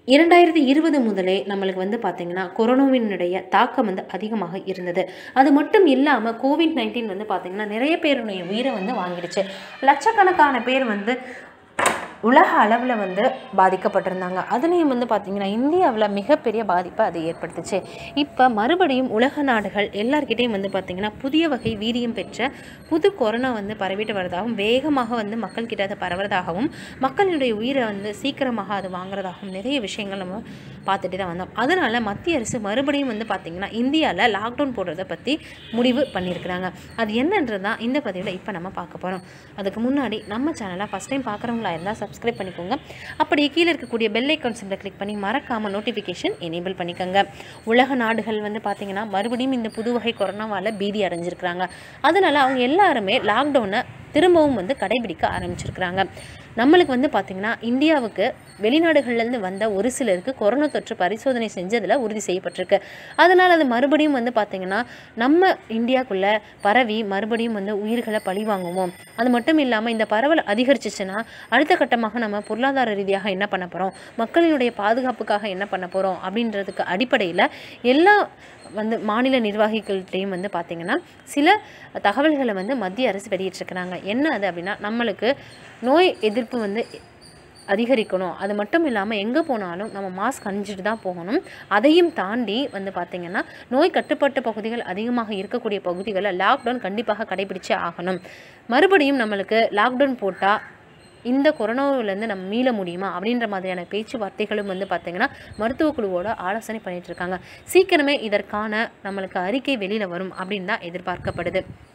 இரண்டாயிரத்தி இருபது முதலே நம்மளுக்கு வந்து பார்த்திங்கன்னா கொரோனாவினுடைய தாக்கம் வந்து அதிகமாக இருந்தது அது மட்டும் இல்லாமல் கோவிட் நைன்டீன் வந்து பார்த்திங்கன்னா நிறைய பேருடைய உயிரை வந்து வாங்கிடுச்சு லட்சக்கணக்கான பேர் வந்து உலக அளவில் வந்து பாதிக்கப்பட்டிருந்தாங்க அதுலேயும் வந்து பார்த்திங்கன்னா இந்தியாவில் மிகப்பெரிய பாதிப்பை அது ஏற்படுத்துச்சு இப்போ மறுபடியும் உலக நாடுகள் எல்லார்கிட்டேயும் வந்து பார்த்திங்கன்னா புதிய வகை வீரியம் பெற்ற புது கொரோனா வந்து பரவிட்டு வரதாகவும் வேகமாக வந்து மக்கள்கிட்ட அது பரவுறதாகவும் மக்களுடைய உயிரை வந்து சீக்கிரமாக அது வாங்குறதாகவும் நிறைய விஷயங்கள் நம்ம பார்த்துட்டு தான் வந்தோம் அதனால் மத்திய அரசு மறுபடியும் வந்து பார்த்திங்கன்னா இந்தியாவில் லாக்டவுன் போடுறதை பற்றி முடிவு பண்ணியிருக்கிறாங்க அது என்னன்றது தான் இந்த பதிவில் இப்போ நம்ம பார்க்க போகிறோம் அதுக்கு முன்னாடி நம்ம சேனலை ஃபஸ்ட் டைம் பார்க்குறவங்களா இருந்தால் சப்ஸ்கிரைப் பண்ணிக்கோங்க அப்படியே கீழே இருக்கக்கூடிய பெல் ஐக்கான் சிம்பில் கிளிக் பண்ணி மறக்காமல் நோட்டிஃபிகேஷன் எனேபிள் பண்ணிக்கோங்க உலக நாடுகள் வந்து பார்த்திங்கன்னா மறுபடியும் இந்த புது வகை கொரோனாவால் பீதி அடைஞ்சிருக்கிறாங்க அதனால் அவங்க எல்லாருமே லாக்டவுனை திரும்பவும் வந்து கடைபிடிக்க ஆரம்பிச்சிருக்கிறாங்க நம்மளுக்கு வந்து பார்த்திங்கன்னா இந்தியாவுக்கு வெளிநாடுகள்லேருந்து வந்த ஒரு சிலருக்கு கொரோனா தொற்று பரிசோதனை செஞ்சதில் உறுதி செய்யப்பட்டிருக்கு அதனால் அது மறுபடியும் வந்து பார்த்திங்கன்னா நம்ம இந்தியாக்குள்ளே பரவி மறுபடியும் வந்து உயிர்களை பழி வாங்குவோம் அது மட்டும் இல்லாமல் இந்த பரவல் அதிகரிச்சிச்சுன்னா அடுத்த கட்டமாக நம்ம பொருளாதார ரீதியாக என்ன பண்ண போகிறோம் மக்களினுடைய பாதுகாப்புக்காக என்ன பண்ண போகிறோம் அப்படின்றதுக்கு அடிப்படையில் எல்லா வந்து மாநில நிர்வாகிகள்கிட்டையும் வந்து பார்த்திங்கன்னா சில தகவல்களை வந்து மத்திய அரசு வெளியிட்டிருக்கிறாங்க என்ன அது அப்படின்னா நம்மளுக்கு நோய் எதிர்ப்பு வந்து அதிகரிக்கணும் அது மட்டும் இல்லாமல் எங்கே போனாலும் நம்ம மாஸ்க் அணிஞ்சிட்டு தான் போகணும் அதையும் தாண்டி வந்து பார்த்திங்கன்னா நோய் கட்டுப்பட்ட பகுதிகள் அதிகமாக இருக்கக்கூடிய பகுதிகளில் லாக்டவுன் கண்டிப்பாக கடைபிடிச்சே ஆகணும் மறுபடியும் நம்மளுக்கு லாக்டவுன் போட்டால் இந்த கொரோனாவிலேருந்து நம்ம மீள முடியுமா அப்படின்ற மாதிரியான பேச்சுவார்த்தைகளும் வந்து பார்த்திங்கன்னா மருத்துவ குழுவோட ஆலோசனை பண்ணிட்டு இருக்காங்க சீக்கிரமே இதற்கான நம்மளுக்கு அறிக்கை வெளியில் வரும் அப்படின்னு தான் எதிர்பார்க்கப்படுது